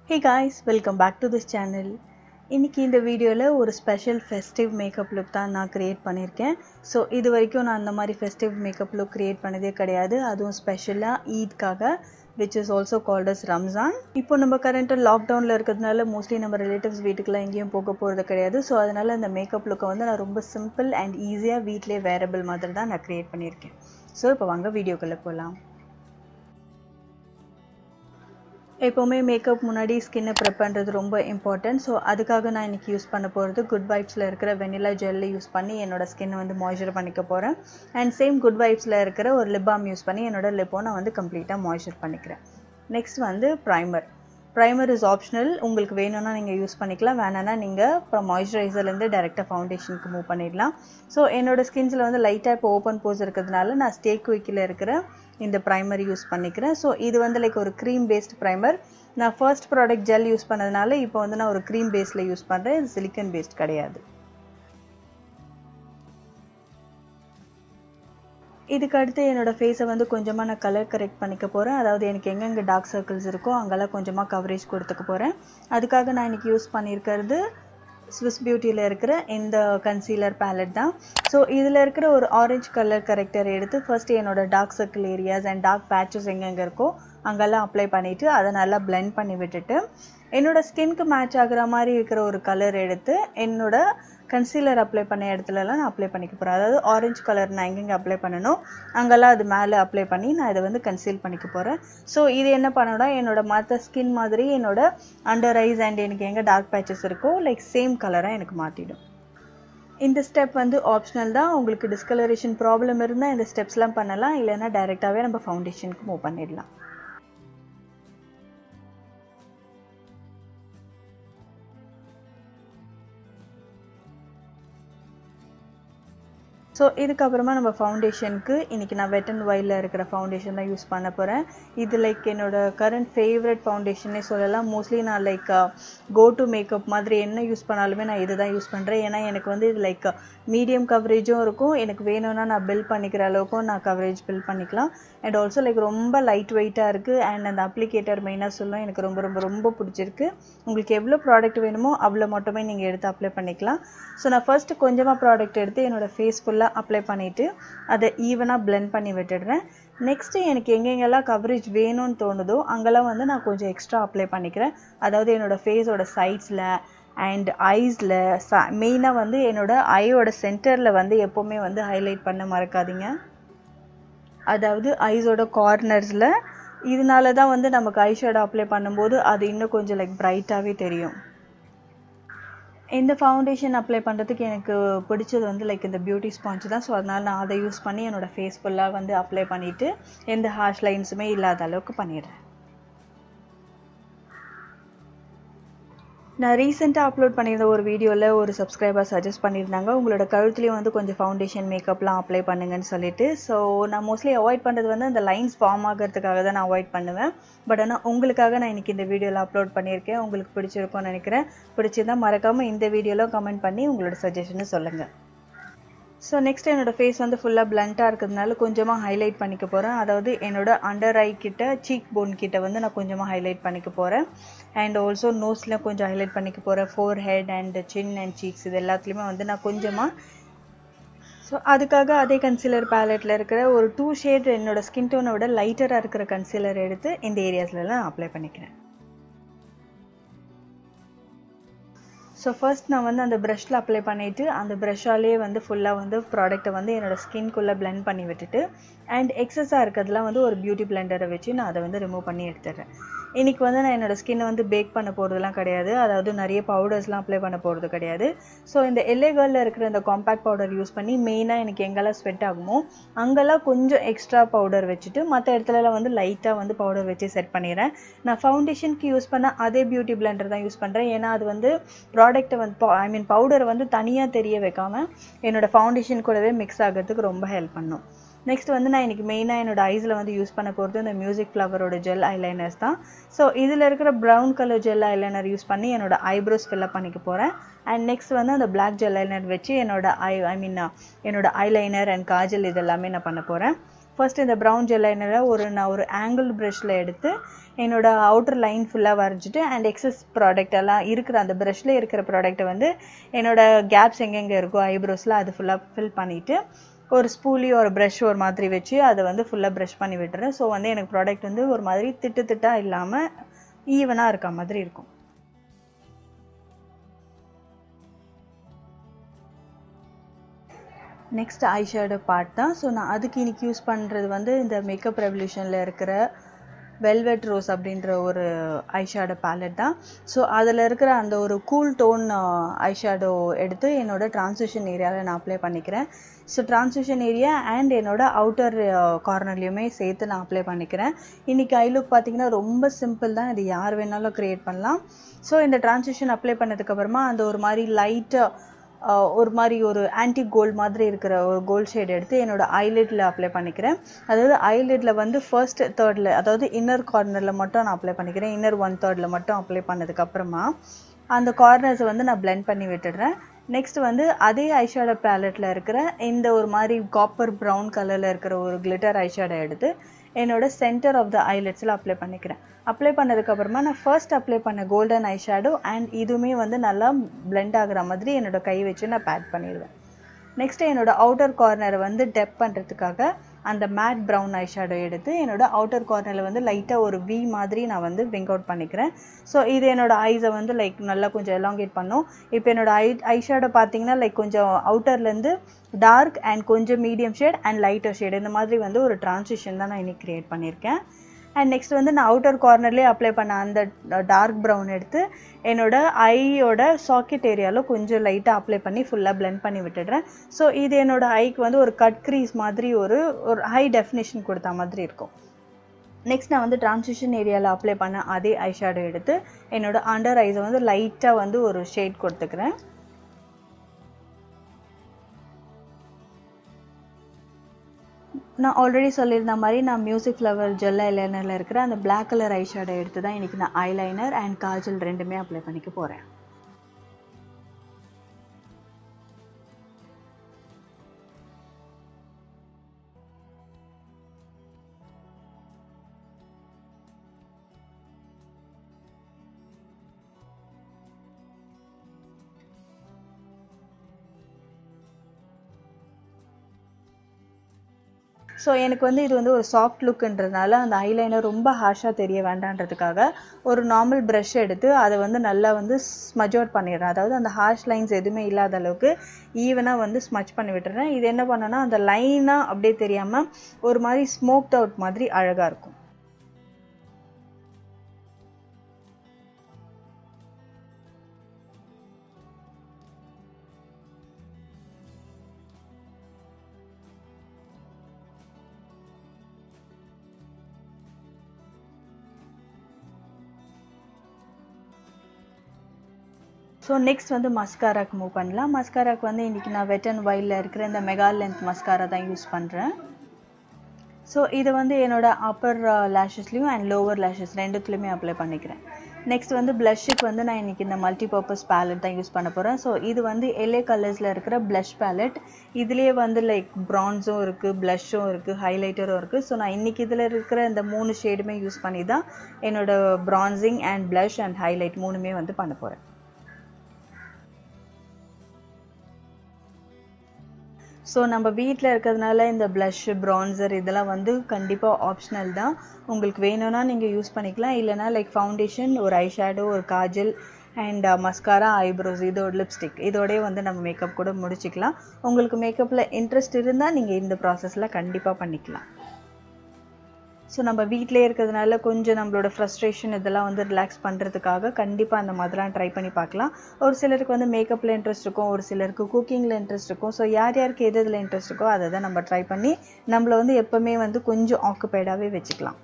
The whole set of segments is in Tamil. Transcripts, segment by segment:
hey guys welcome back to this channel இன்னைக்கு இந்த வீடியோவில் ஒரு ஸ்பெஷல் ஃபெஸ்டிவ் மேக்கப் லுக் தான் நான் க்ரியேட் பண்ணியிருக்கேன் ஸோ இது வரைக்கும் நான் அந்த மாதிரி ஃபெஸ்டிவ் மேக்கப் லுக் க்ரியேட் பண்ணதே கிடையாது அதுவும் ஸ்பெஷலாக ஈத்காக which is also called as Ramzan இப்போ நம்ம கரண்ட்டாக லாக்டவுனில் இருக்கிறதுனால மோஸ்ட்லி நம்ம ரிலேட்டிவ்ஸ் வீட்டுக்குலாம் எங்கேயும் போக போகிறது கிடையாது ஸோ அதனால் அந்த மேக்கப் லுக்கை வந்து நான் ரொம்ப சிம்பிள் அண்ட் ஈஸியாக வீட்டிலே வேரபிள் மாதிரி தான் நான் க்ரியேட் பண்ணியிருக்கேன் ஸோ இப்போ வாங்க வீடியோக்குள்ளே போகலாம் எப்போவுமே மேக்கப் முன்னாடி ஸ்கின்னை ப்ரெப் பண்ணுறது ரொம்ப இம்பார்ட்டன்ட் ஸோ அதுக்காக நான் இன்றைக்கி யூஸ் பண்ண போகிறது குட் வைப்ஸில் இருக்கிற வெனிலா ஜெல்லை யூஸ் பண்ணி என்னோட ஸ்கின்னை வந்து மாய்ஸ்சர் பண்ணிக்க போகிறேன் அண்ட் சேம் குட் வைப்ஸில் இருக்கிற ஒரு லிப் பாம் யூஸ் பண்ணி என்னோட லிப்போ நான் வந்து கம்ப்ளீட்டாக மாய்ஸ்சர் பண்ணிக்கிறேன் நெக்ஸ்ட் வந்து ப்ரைமர் ப்ரைமர் இஸ் ஆப்ஷனல் உங்களுக்கு வேணும்னா நீங்கள் யூஸ் பண்ணிக்கலாம் வேணான்னா நீங்கள் இப்போ மாய்ஸ்சரைசர்லேருந்து டேரெக்டாக ஃபவுண்டேஷனுக்கு மூவ் பண்ணிடலாம் ஸோ என்னோட ஸ்கின்ஸில் வந்து லைட்டாக இப்போ ஓப்பன் போஸ் இருக்கிறதுனால நான் ஸ்டேக் விக்கில் இருக்கிற இந்த ப்ரைமர் யூஸ் பண்ணிக்கிறேன் ஸோ இது வந்து லைக் ஒரு க்ரீம் பேஸ்ட் ப்ரைமர் நான் ஃபர்ஸ்ட் ப்ராடக்ட் ஜெல் யூஸ் பண்ணதுனால இப்போ வந்து நான் ஒரு க்ரீம் பேஸில் யூஸ் பண்ணுறேன் இது சிலிக்கன் பேஸ்ட் கிடையாது இதுக்கு அடுத்து என்னோட ஃபேஸை வந்து கொஞ்சமாக நான் கலர் கரெக்ட் பண்ணிக்க போகிறேன் அதாவது எனக்கு எங்கெங்கே டார்க் சர்க்கிள்ஸ் இருக்கோ அங்கெல்லாம் கொஞ்சமாக கவரேஜ் கொடுத்துக்க போகிறேன் அதுக்காக நான் இன்றைக்கி யூஸ் பண்ணியிருக்கிறது ஸ்விஸ் பியூட்டியில் இருக்கிற இந்த கன்சீலர் பேலட் தான் ஸோ இதில் இருக்கிற ஒரு ஆரஞ்சு கலர் கரெக்டர் எடுத்து ஃபர்ஸ்ட் என்னோட dark circle areas and dark patches எங்கெங்கே இருக்கோ அங்கெல்லாம் அப்ளை பண்ணிவிட்டு அதை நல்லா பிளெண்ட் பண்ணி விட்டுட்டு என்னோட ஸ்கின்க்கு மேட்ச் ஆகிற மாதிரி இருக்கிற ஒரு கலர் எடுத்து என்னோட கன்சீலர் அப்ளை பண்ண இடத்துலலாம் நான் அப்ளை பண்ணிக்க போகிறேன் அதாவது ஆரஞ்சு கலர் நான் எங்கெங்கே அப்ளை பண்ணணும் அங்கெல்லாம் அது மேலே அப்ளை பண்ணி நான் இதை வந்து கன்சீல் பண்ணிக்க போகிறேன் ஸோ இது என்ன பண்ணணும்னா என்னோட மற்ற ஸ்கின் மாதிரி என்னோட அண்டர் ஐஸ் அண்ட் எனக்கு எங்கே டார்க் பேச்சஸ் இருக்கோ லைக் சேம் கலராக எனக்கு மாற்றிடும் இந்த ஸ்டெப் வந்து ஆப்ஷனல் தான் உங்களுக்கு டிஸ்கலரேஷன் ப்ராப்ளம் இருந்தால் இந்த ஸ்டெப்ஸ்லாம் பண்ணலாம் இல்லைன்னா டைரெக்டாகவே நம்ம ஃபவுண்டேஷனுக்கு மூவ் பண்ணிடலாம் ஸோ இதுக்கப்புறமா நம்ம ஃபவுண்டேஷனுக்கு இன்றைக்கி நான் வெட் அண்ட் ஒயிலில் இருக்கிற ஃபவுண்டேஷன் தான் யூஸ் பண்ண போகிறேன் இது லைக் என்னோட கரண்ட் ஃபேவரட் ஃபவுண்டேஷனே சொல்லலாம் மோஸ்ட்லி நான் லைக் கோ டு மேக்கப் மாதிரி என்ன யூஸ் பண்ணாலுமே நான் இது தான் யூஸ் பண்ணுறேன் ஏன்னா எனக்கு வந்து இது லைக் மீடியம் கவரேஜும் இருக்கும் எனக்கு வேணும்னா நான் பில் பண்ணிக்கிற அளவுக்கும் நான் கவரேஜ் பில் பண்ணிக்கலாம் அண்ட் ஆல்சோ லைக் ரொம்ப லைட் வெயிட்டாக இருக்குது அண்ட் அந்த அப்ளிகேட்டர் மெயினாக சொல்லும் எனக்கு ரொம்ப ரொம்ப ரொம்ப பிடிச்சிருக்கு உங்களுக்கு எவ்வளோ ப்ராடக்ட் வேணுமோ அவ்வளோ மட்டுமே நீங்கள் எடுத்து அப்ளை பண்ணிக்கலாம் ஸோ நான் ஃபஸ்ட்டு கொஞ்சமாக ப்ராடக்ட் எடுத்து என்னோடய ஃபேஸ் ஃபுல்லாக அப்ளை பண்ணிவிட்டு அதை ஈவனாக பிளெண்ட் பண்ணி விட்டுடுறேன் நெக்ஸ்ட்டு எனக்கு எங்கெங்கெல்லாம் கவரேஜ் வேணும்னு தோணுதோ அங்கெல்லாம் வந்து நான் கொஞ்சம் எக்ஸ்ட்ரா அப்ளை பண்ணிக்கிறேன் அதாவது என்னோடய ஃபேஸோட சைட்ஸில் அண்ட் ஐஸில் ச மெயினாக வந்து என்னோடய ஐயோட சென்டரில் வந்து எப்போவுமே வந்து ஹைலைட் பண்ண மறக்காதீங்க அதாவது ஐஸோட கார்னர்ஸில் இதனால தான் வந்து நமக்கு ஐ ஷேடோ அப்ளை பண்ணும்போது அது இன்னும் கொஞ்சம் லைக் பிரைட்டாகவே தெரியும் இந்த ஃபவுண்டேஷன் அப்ளை பண்ணுறதுக்கு எனக்கு பிடிச்சது வந்து லைக் இந்த பியூட்டி ஸ்பாஞ்ச் தான் ஸோ அதனால் நான் அதை யூஸ் பண்ணி என்னோடய ஃபேஸ் ஃபுல்லாக வந்து அப்ளை பண்ணிவிட்டு எந்த ஹார்ஷ் லைன்ஸுமே இல்லாத அளவுக்கு பண்ணிடுறேன் நான் ரீசெண்டாக அப்லோட் பண்ணியிருந்த ஒரு வீடியோவில் ஒரு சப்ஸ்கிரைபர் சஜஸ்ட் பண்ணியிருந்தாங்க உங்களோட கழுத்துலேயும் வந்து கொஞ்சம் ஃபவுண்டேஷன் மேக்கப்லாம் அப்ளை பண்ணுங்கன்னு சொல்லிட்டு ஸோ நான் மோஸ்ட்லி அவாய்ட் பண்ணுறது வந்து அந்த லைன்ஸ் ஃபார்ம் ஆகிறதுக்காக தான் நான் அவாய்ட் பண்ணுவேன் பட் ஆனால் உங்களுக்காக நான் இன்றைக்கி இந்த வீடியோவில் அப்லோட் பண்ணியிருக்கேன் உங்களுக்கு பிடிச்சிருக்கும்னு நினைக்கிறேன் பிடிச்சிருந்தால் மறக்காமல் இந்த வீடியோவில் கமெண்ட் பண்ணி உங்களோட சஜஷனை சொல்லுங்கள் ஸோ நெக்ஸ்ட் என்னோடய ஃபேஸ் வந்து ஃபுல்லாக பிளண்ட்டாக இருக்கிறதுனால கொஞ்சமாக ஹைலைட் பண்ணிக்க போகிறேன் அதாவது என்னோட அண்டர் ஐ கிட்ட சீக் போன் கிட்ட வந்து நான் கொஞ்சமாக ஹைலைட் பண்ணிக்க போகிறேன் அண்ட் ஆல்சோ நோஸில் கொஞ்சம் ஹைலைட் பண்ணிக்க போகிறேன் forehead and chin and cheeks இது எல்லாத்துலேயுமே வந்து நான் கொஞ்சமாக ஸோ அதுக்காக அதே கன்சீலர் பேலட்டில் இருக்கிற ஒரு டூ ஷேட் என்னோட ஸ்கின் டோனை விட லைட்டராக இருக்கிற கன்சீலர் எடுத்து இந்த ஏரியாஸ்லலாம் அப்ளை பண்ணிக்கிறேன் ஸோ ஃபர்ஸ்ட் நான் வந்து அந்த ப்ரஷில் அப்ளை பண்ணிவிட்டு அந்த ப்ரஷ்ஷாலே வந்து ஃபுல்லாக வந்து ப்ராடக்ட்டை வந்து என்னோடய ஸ்கின்குள்ளே பிளெண்ட் பண்ணி விட்டுட்டு அண்ட் எக்ஸஸாக இருக்கிறதுலாம் வந்து ஒரு பியூட்டி பிளெண்டரை வச்சு நான் அதை வந்து ரிமூவ் பண்ணி எடுத்துடுறேன் இன்றைக்கி வந்து நான் என்னோடய ஸ்கின்னை வந்து பேக் பண்ண போகிறதுலாம் கிடையாது அதாவது நிறைய பவுடர்ஸ்லாம் அப்ளை பண்ண போகிறது கிடையாது ஸோ இந்த எல்ஏ கேர்லில் இருக்கிற இந்த காம்பேக்ட் பவுடர் யூஸ் பண்ணி மெயினாக எனக்கு எங்கெல்லாம் ஸ்வெட் ஆகுமோ அங்கெல்லாம் கொஞ்சம் எக்ஸ்ட்ரா பவுடர் வச்சுட்டு மற்ற இடத்துலலாம் வந்து லைட்டாக வந்து பவுடர் வச்சு செட் பண்ணிடுறேன் நான் ஃபவுண்டேஷனுக்கு யூஸ் பண்ண அதே பியூட்டி பிளெண்டர் தான் யூஸ் பண்ணுறேன் ஏன்னா அது வந்து ப்ராடக்ட்டை வந்து ஐ மீன் பவுடரை வந்து தனியாக தெரிய வைக்காமல் என்னோடய ஃபவுண்டேஷன் கூடவே மிக்ஸ் ஆகிறதுக்கு ரொம்ப ஹெல்ப் பண்ணும் நெக்ஸ்ட் வந்து நான் இன்றைக்கி மெயினாக என்னோட ஐஸில் வந்து யூஸ் பண்ண போகிறது இந்த மியூசிக் ஃப்ளவரோட ஜெல் ஐலைனர்ஸ் தான் ஸோ இதில் இருக்கிற brown colour gel eyeliner use பண்ணி என்னோட ஐப்ரோஸ் ஃபில்லப் பண்ணிக்க போகிறேன் அண்ட் நெக்ஸ்ட் வந்து அந்த பிளாக் ஜெல் ஐலைனர் வச்சு என்னோட ஐ ஐ மீன் என்னோட ஐலைனர் அண்ட் காஜல் இது எல்லாமே நான் பண்ண போகிறேன் ஃபர்ஸ்ட் இந்த ப்ரௌன் ஜெல் லைனரை ஒரு நான் ஒரு ஆங்கிள் ப்ரஷில் எடுத்து என்னோட அவுட்டர் லைன் ஃபுல்லாக வரைஞ்சிட்டு அண்ட் எக்ஸஸ் ப்ராடக்ட் எல்லாம் இருக்கிற அந்த ப்ரஷில் இருக்கிற ப்ராடக்ட்டை வந்து என்னோட கேப்ஸ் எங்கெங்கே இருக்கோ ஐப்ரோஸில் அது ஃபுல்லாக ஃபில் பண்ணிவிட்டு ஒரு ஸ்பூலி ஒரு ப்ரஷ் ஒரு மாதிரி வச்சு அதை வந்து ஃபுல்லாக ப்ரஷ் பண்ணி விட்டுறேன் ஸோ வந்து எனக்கு ப்ராடக்ட் வந்து ஒரு மாதிரி திட்டு திட்டாக இல்லாமல் ஈவனாக இருக்க மாதிரி இருக்கும் நெக்ஸ்ட் ஐ ஷேடோ பார்ட் தான் ஸோ நான் அதுக்கு இன்னைக்கு யூஸ் பண்ணுறது வந்து இந்த மேக்கப் ரெவல்யூஷனில் இருக்கிற வெல்வெட் ரோஸ் அப்படின்ற ஒரு ஐஷேடோ பேலட் தான் ஸோ அதில் இருக்கிற அந்த ஒரு கூல் டோன் ஐஷேடோ எடுத்து என்னோட டிரான்சிஷன் ஏரியாவில் நான் அப்ளை பண்ணிக்கிறேன் ஸோ டிரான்சிஷன் ஏரியா அண்ட் என்னோட அவுட்டர் கார்னர்லேயுமே சேர்த்து நான் அப்ளை பண்ணிக்கிறேன் இன்னைக்கு ஐ லுக் பார்த்தீங்கன்னா ரொம்ப சிம்பிள் தான் இது யார் வேணாலும் க்ரியேட் பண்ணலாம் ஸோ இந்த டிரான்சிஷன் அப்ளை பண்ணதுக்கப்புறமா அந்த ஒரு மாதிரி லைட்டாக ஒரு மாதிரி ஒரு ஆன்டி கோல்ட் மாதிரி இருக்கிற ஒரு கோல்ட் ஷேட் எடுத்து என்னோட ஐலிட்ல அப்ளை பண்ணிக்கிறேன் அதாவது ஐலிட்ல வந்து ஃபர்ஸ்ட் தேர்ட்ல அதாவது இன்னர் கார்னர்ல மட்டும் நான் அப்ளை பண்ணிக்கிறேன் இன்னர் ஒன் தேர்ட்ல மட்டும் அப்ளை பண்ணதுக்கு அப்புறமா அந்த கார்னர்ஸை வந்து நான் பிளெண்ட் பண்ணி விட்டுடுறேன் நெக்ஸ்ட் வந்து அதே ஐஷேடோ பேலட்ல இருக்கிற இந்த ஒரு மாதிரி காப்பர் ப்ரௌன் கலர்ல இருக்கிற ஒரு கிளிட்டர் ஐஷேடோ எடுத்து என்னோட சென்டர் ஆஃப் த ஐலெட்ஸில் அப்ளை பண்ணிக்கிறேன் அப்ளை பண்ணதுக்கப்புறமா நான் ஃபர்ஸ்ட் அப்ளை பண்ண கோல்டன் ஐ ஷேடோ அண்ட் இதுவுமே வந்து நல்லா பிளெண்ட் ஆகுற மாதிரி என்னோட கை வச்சு நான் பேட் பண்ணிடுவேன் நெக்ஸ்ட் என்னோட அவுட்டர் கார்னரை வந்து டெப் பண்ணுறதுக்காக அந்த மேட் ப்ரௌன் ஐ ஷேடோ எடுத்து என்னோட அவுட்டர் கார்னரில் வந்து லைட்டாக ஒரு வி மாதிரி நான் வந்து பிரிங்க் அவுட் பண்ணிக்கிறேன் ஸோ இது என்னோட ஐஸை வந்து லைக் நல்லா கொஞ்சம் எலாங்கேட் பண்ணும் இப்போ என்னோட ஐ ஐ ஷேடோ பார்த்தீங்கன்னா லைக் கொஞ்சம் அவுட்டர்லேருந்து டார்க் அண்ட் கொஞ்சம் medium shade and lighter shade இந்த மாதிரி வந்து ஒரு டிரான்சிஷன் தான் நான் இன்னைக்கு க்ரியேட் பண்ணியிருக்கேன் அண்ட் நெக்ஸ்ட் வந்து நான் அவுட்டர் கார்னர்லேயே அப்ளை பண்ண அந்த டார்க் ப்ரௌன் எடுத்து என்னோட ஐயோட சாக்கெட் ஏரியாவில் கொஞ்சம் லைட்டாக அப்ளை பண்ணி ஃபுல்லாக பிளெண்ட் பண்ணி விட்டுடுறேன் ஸோ இது என்னோட ஐக்கு வந்து ஒரு கட் க்ரீஸ் மாதிரி ஒரு ஒரு ஹை டெஃபினேஷன் கொடுத்த மாதிரி இருக்கும் நெக்ஸ்ட் நான் வந்து டிரான்சிஷன் ஏரியாவில் அப்ளை பண்ண அதே ஐ ஷேடோ எடுத்து என்னோட அண்டர் ஐஸை வந்து லைட்டாக வந்து ஒரு ஷேட் கொடுத்துக்கிறேன் நான் ஆல்ரெடி சொல்லியிருந்த மாதிரி நான் மியூசிக் ஃப்ளவர் ஜெல் ஐலைனரில் இருக்கிற அந்த பிளாக் கலர் ஐ ஷேடோ எடுத்து தான் இன்றைக்கி நான் ஐலைனர் அண்ட் காஜல் ரெண்டுமே அப்ளை பண்ணிக்க போகிறேன் ஸோ எனக்கு வந்து இது வந்து ஒரு சாஃப்ட் லுக்குன்றதுனால அந்த ஐலைனர் ரொம்ப ஹார்ஷாக தெரிய வேண்டான்றதுக்காக ஒரு நார்மல் ப்ரஷ் எடுத்து அதை வந்து நல்லா வந்து ஸ்மஜ் அவுட் பண்ணிடுறேன் அதாவது அந்த ஹார்ஷ் லைன்ஸ் எதுவுமே இல்லாத அளவுக்கு ஈவனாக வந்து ஸ்மச் பண்ணி விட்டுறேன் இது என்ன பண்ணேன்னா அந்த லைனாக அப்படியே தெரியாமல் ஒரு மாதிரி ஸ்மோக்ட் அவுட் மாதிரி அழகாக இருக்கும் ஸோ நெக்ஸ்ட் வந்து மஸ்காராக்கு மூவ் பண்ணலாம் மஸ்காராக்கு வந்து இன்றைக்கி நான் வெட் அண்ட் வைல்டில் இருக்கிற இந்த மெகா லென்த் மஸ்காரா தான் யூஸ் பண்ணுறேன் ஸோ இதை வந்து என்னோட அப்பர் லேஷஸ்லையும் அண்ட் லோவர் லேஷஸ் ரெண்டுத்துலையுமே அப்ளை பண்ணிக்கிறேன் நெக்ஸ்ட் வந்து ப்ளஷ்ஷுக்கு வந்து நான் இன்றைக்கி இந்த மல்டி பர்பஸ் பேலட் தான் யூஸ் பண்ண போகிறேன் ஸோ இது வந்து எல்ஏ கலர்ஸில் இருக்கிற ப்ளஷ் பேலட் இதுலேயே வந்து லைக் ப்ரான்ஸும் இருக்குது ப்ளஷ்ஷும் இருக்குது ஹைலைட்டரும் இருக்குது ஸோ நான் இன்றைக்கி இதில் இருக்கிற இந்த மூணு ஷேடுமே யூஸ் பண்ணி தான் என்னோட bronzing and blush and highlight மூணுமே வந்து பண்ண போகிறேன் ஸோ நம்ம வீட்டில் இருக்கிறதுனால இந்த ப்ளஷ்ஷு ப்ரான்சர் இதெல்லாம் வந்து கண்டிப்பாக ஆப்ஷனல் தான் உங்களுக்கு வேணும்னா நீங்கள் யூஸ் பண்ணிக்கலாம் இல்லைனா லைக் ஃபவுண்டேஷன் ஒரு ஐ ஷேடோ ஒரு காஜல் அண்ட் மஸ்காரா ஐப்ரோஸ் இதோட லிப்ஸ்டிக் இதோடய வந்து நம்ம மேக்கப் கூட முடிச்சுக்கலாம் உங்களுக்கு மேக்கப்பில் இன்ட்ரெஸ்ட் இருந்தால் நீங்கள் இந்த ப்ராசஸில் கண்டிப்பாக பண்ணிக்கலாம் ஸோ நம்ம வீட்டிலே இருக்கிறதுனால கொஞ்சம் நம்மளோட ஃப்ரஸ்ட்ரேஷன் இதெல்லாம் வந்து ரிலாக்ஸ் பண்ணுறதுக்காக கண்டிப்பாக அந்த மாதிரிலாம் ட்ரை பண்ணி பார்க்கலாம் ஒரு சிலருக்கு வந்து மேக்கப்பில் இன்ட்ரெஸ்ட் இருக்கும் ஒரு சிலருக்கு குக்கிங்கில் இன்ட்ரெஸ்ட் இருக்கும் ஸோ யார் யாருக்கு எது இதில் இன்ட்ரெஸ்ட் இருக்கோ அதை தான் நம்ம ட்ரை பண்ணி நம்மளை வந்து எப்போவுமே வந்து கொஞ்சம் ஆக்குப்பைடாகவே வச்சுக்கலாம்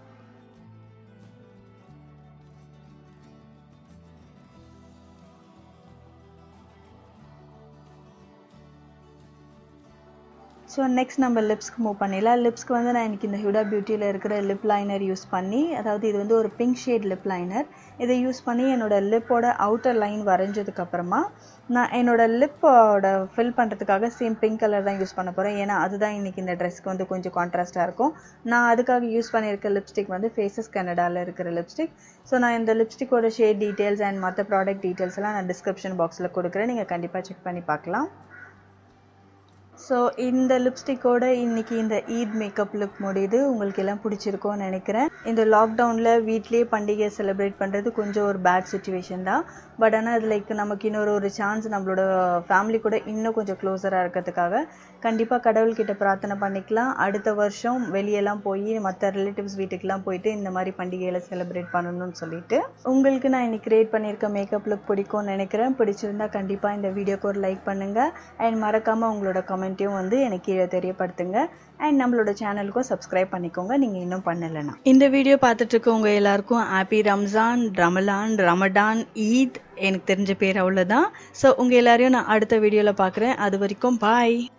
ஸோ நெக்ஸ்ட் நம்ம லிப்ஸ்க்கு மூவ் பண்ணிடலாம் லிப்ஸ்க்கு வந்து நான் இன்னைக்கு இந்த ஹுடா பியூட்டியில் இருக்கிற லிப் லைனர் யூஸ் பண்ணி அதாவது இது வந்து ஒரு பிங்க் ஷேட் லிப் லைனர் இதை யூஸ் பண்ணி என்னோட லிப்போட அவுட்டர் லைன் வரைஞ்சதுக்கு அப்புறமா நான் என்னோட லிப்போட ஃபில் பண்ணுறதுக்காக சேம் பிங்க் கலர் தான் யூஸ் பண்ண போகிறேன் ஏன்னா அதுதான் இன்னைக்கு இந்த ட்ரெஸ்க்கு வந்து கொஞ்சம் கான்ட்ராஸ்டாக இருக்கும் நான் அதுக்காக யூஸ் பண்ணியிருக்க லிப்ஸ்டிக் வந்து ஃபேஸஸ் கனடாவில் இருக்கிற லிப்ஸ்டிக் ஸோ நான் இந்த லிப்ஸ்டிக்கோட ஷேட் டீட்டெயில்ஸ் அண்ட் மற்ற ப்ராடக்ட் டீட்டெயில்ஸ் எல்லாம் நான் டிஸ்கிரிப்ஷன் பாக்ஸில் கொடுக்குறேன் நீங்கள் கண்டிப்பாக செக் பண்ணி பார்க்கலாம் ஸோ இந்த லிப்ஸ்டிக்கோட இன்னைக்கு இந்த ஈத் மேக்கப் லுக் முடியுது உங்களுக்கு எல்லாம் பிடிச்சிருக்கோன்னு நினைக்கிறேன் இந்த லாக்டவுனில் வீட்லேயே பண்டிகை செலிப்ரேட் பண்ணுறது கொஞ்சம் ஒரு பேட் சுச்சுவேஷன் தான் பட் ஆனால் அது லைக் நமக்கு இன்னொரு ஒரு சான்ஸ் நம்மளோட ஃபேமிலி கூட இன்னும் கொஞ்சம் க்ளோஸராக இருக்கிறதுக்காக கண்டிப்பாக கடவுள்கிட்ட பிரார்த்தனை பண்ணிக்கலாம் அடுத்த வருஷம் வெளியெல்லாம் போய் மற்ற ரிலேட்டிவ்ஸ் வீட்டுக்கெல்லாம் போயிட்டு இந்த மாதிரி பண்டிகைகளை செலிப்ரேட் பண்ணணும்னு சொல்லிட்டு உங்களுக்கு நான் இன்னைக்கு கிரியேட் பண்ணியிருக்க மேக்கப் லுக் பிடிக்கும்னு நினைக்கிறேன் பிடிச்சிருந்தா கண்டிப்பாக இந்த வீடியோக்கு ஒரு லைக் பண்ணுங்கள் அண்ட் மறக்காமல் உங்களோட கமெண்ட்டையும் வந்து எனக்கு கீழே தெரியப்படுத்துங்க அண்ட் நம்மளோட சேனலுக்கும் சப்ஸ்கிரைப் பண்ணிக்கோங்க நீங்கள் இன்னும் பண்ணலைன்னா இந்த வீடியோ பார்த்துட்டு இருக்கவங்க எல்லாருக்கும் ஹாப்பி ரம்ஜான் ரமலான் ரமடான் ஈத் எனக்கு தெரிஞ்ச பேர் அவ்வளோதான் ஸோ உங்கள் எல்லாரையும் நான் அடுத்த வீடியோவில் பார்க்குறேன் அது வரைக்கும் பாய்